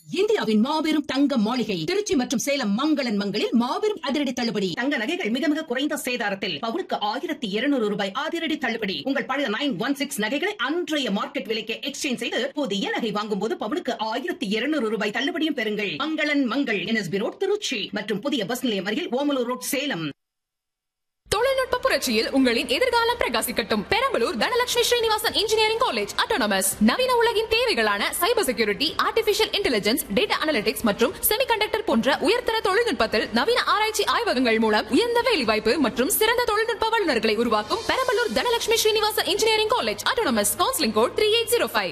இந்தியாவின் மாபெரும் தங்க மாளிகை திருச்சி மற்றும் சேலம் மங்களன் மங்களில் மாபெரும் அதிரடி தள்ளுபடி தங்க நகைகள் மிக மிக குறைந்த சேதாரத்தில் பவுனுக்கு ஆயிரத்தி இருநூறு ரூபாய் அதிரடி தள்ளுபடி உங்கள் பழைய நைன் ஒன் சிக்ஸ் நகைகளை அன்றைய மார்க்கெட் விலைக்கு எக்ஸ்சேஞ்ச் செய்து புதிய நகை வாங்கும் போது பவுனுக்கு ஆயிரத்தி இருநூறு ரூபாய் தள்ளுபடியும் பெறுங்கள் மங்களன் மங்கள் என்எஸ்பி ரோட் திருச்சி மற்றும் புதிய பஸ் நிலையம் அருகில் ஓமலூர் ரோட் சேலம் தொழில்நுட்ப புரட்சியில் உங்களின் எதிர்காலம் பிரகாசிக்கட்டும் Perambalur Dhanalakshmi Srinivasan engineering college autonomous நவீன உலகின் தேவைகளான cyber security artificial intelligence data analytics மற்றும் செமிகண்டக்டர் போன்ற உயர்தர தொழில்நுட்பத்தில் நவீன ஆராய்ச்சி ஆய்வகங்கள் மூலம் உயர்ந்த வேலைவாய்ப்பு மற்றும் சிறந்த தொழில்நுட்ப வல்லுநர்களை உருவாக்கும் Perambalur Dhanalakshmi Srinivasan engineering college autonomous counselling code three eight zero five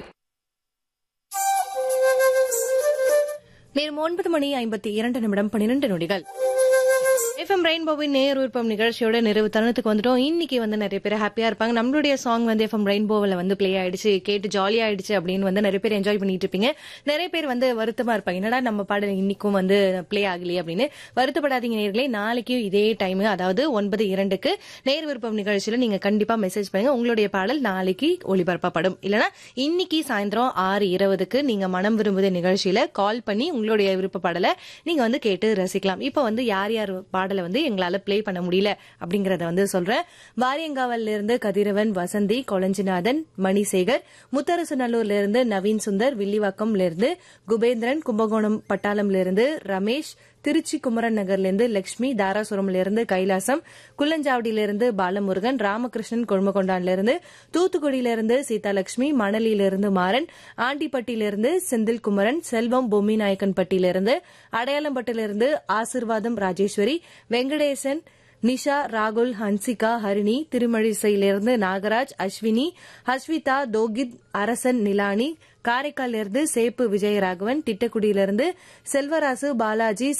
நேரம் ஒன்பது மணி ஐம்பத்தி இரண்டு நிமிடம் பன்னிரண்டு நொடிகள் எஃப்எம் ரெயின்போவின் நேர் விருப்பம் நிகழ்ச்சியோட நிறைவு தருணத்துக்கு வந்துட்டோம் இன்னைக்கு வந்து நிறைய பேர் ஹாப்பியா இருப்பாங்க நம்மளுடைய சாங் வந்து எஃப்எம் ரெயின்போவில் வந்து ப்ளே ஆயிடுச்சு கேட்டு ஜாலியா ஆயிடுச்சு அப்படின்னு வந்து நிறைய பேர் என்ஜாய் பண்ணிட்டு இருப்பீங்க நிறைய பேர் வந்து வருத்தமா இருப்பாங்க என்னடா நம்ம பாடல் இன்னைக்கும் வந்து ப்ளே ஆகலையே அப்படின்னு வருத்தப்படாதீங்க நேர்களே நாளைக்கு இதே டைம் அதாவது ஒன்பது இரண்டுக்கு நேர் விருப்பம் நிகழ்ச்சியில நீங்க கண்டிப்பா மெசேஜ் பண்ணுங்க உங்களுடைய பாடல் நாளைக்கு ஒளிபரப்பப்படும் இல்லனா இன்னைக்கு சாயந்தரம் ஆறு இருபதுக்கு நீங்க மனம் விரும்புத நிகழ்ச்சியில கால் பண்ணி உங்களுடைய விருப்ப பாடலை நீங்க வந்து கேட்டு ரசிக்கலாம் இப்போ வந்து யார் யார் பாடலை வந்து எங்களால ப்ளே பண்ண முடியல அப்படிங்கறத வந்து சொல்றேன் வாரியங்காவல்ல இருந்து கதிரவன் வசந்தி கொளஞ்சிநாதன் மணிசேகர் முத்தரசுநல்லூர்ல இருந்து நவீன் சுந்தர் வில்லிவாக்கம்ல இருந்து குபேந்திரன் கும்பகோணம் பட்டாளம்ல இருந்து ரமேஷ் திருச்சி குமரன் நகர்ல இருந்து லட்சுமி தாராசுரம்ல இருந்து கைலாசம் குள்ளஞ்சாவடியில இருந்து பாலமுருகன் ராமகிருஷ்ணன் கொழுமகொண்டான்ல இருந்து தூத்துக்குடியில இருந்து சீதாலட்சுமி மணலியில இருந்து மாறன் ஆண்டிப்பட்டியில இருந்து செந்தில் குமரன் செல்வம் பொம்மி நாயக்கன்பட்டியில இருந்து அடையாளம்பட்டில இருந்து ஆசிர்வாதம் ராஜேஸ்வரி வெங்கடேசன் நிஷா ராகுல் ஹன்சிகா ஹரிணி திருமழிசையிலிருந்து நாகராஜ் அஸ்வினி ஹஸ்விதா தோகித் அரசன் நிலானி காரைக்காலிலிருந்து சேப்பு விஜயராகவன் திட்டக்குடியிலிருந்து செல்வராசு பாலாஜி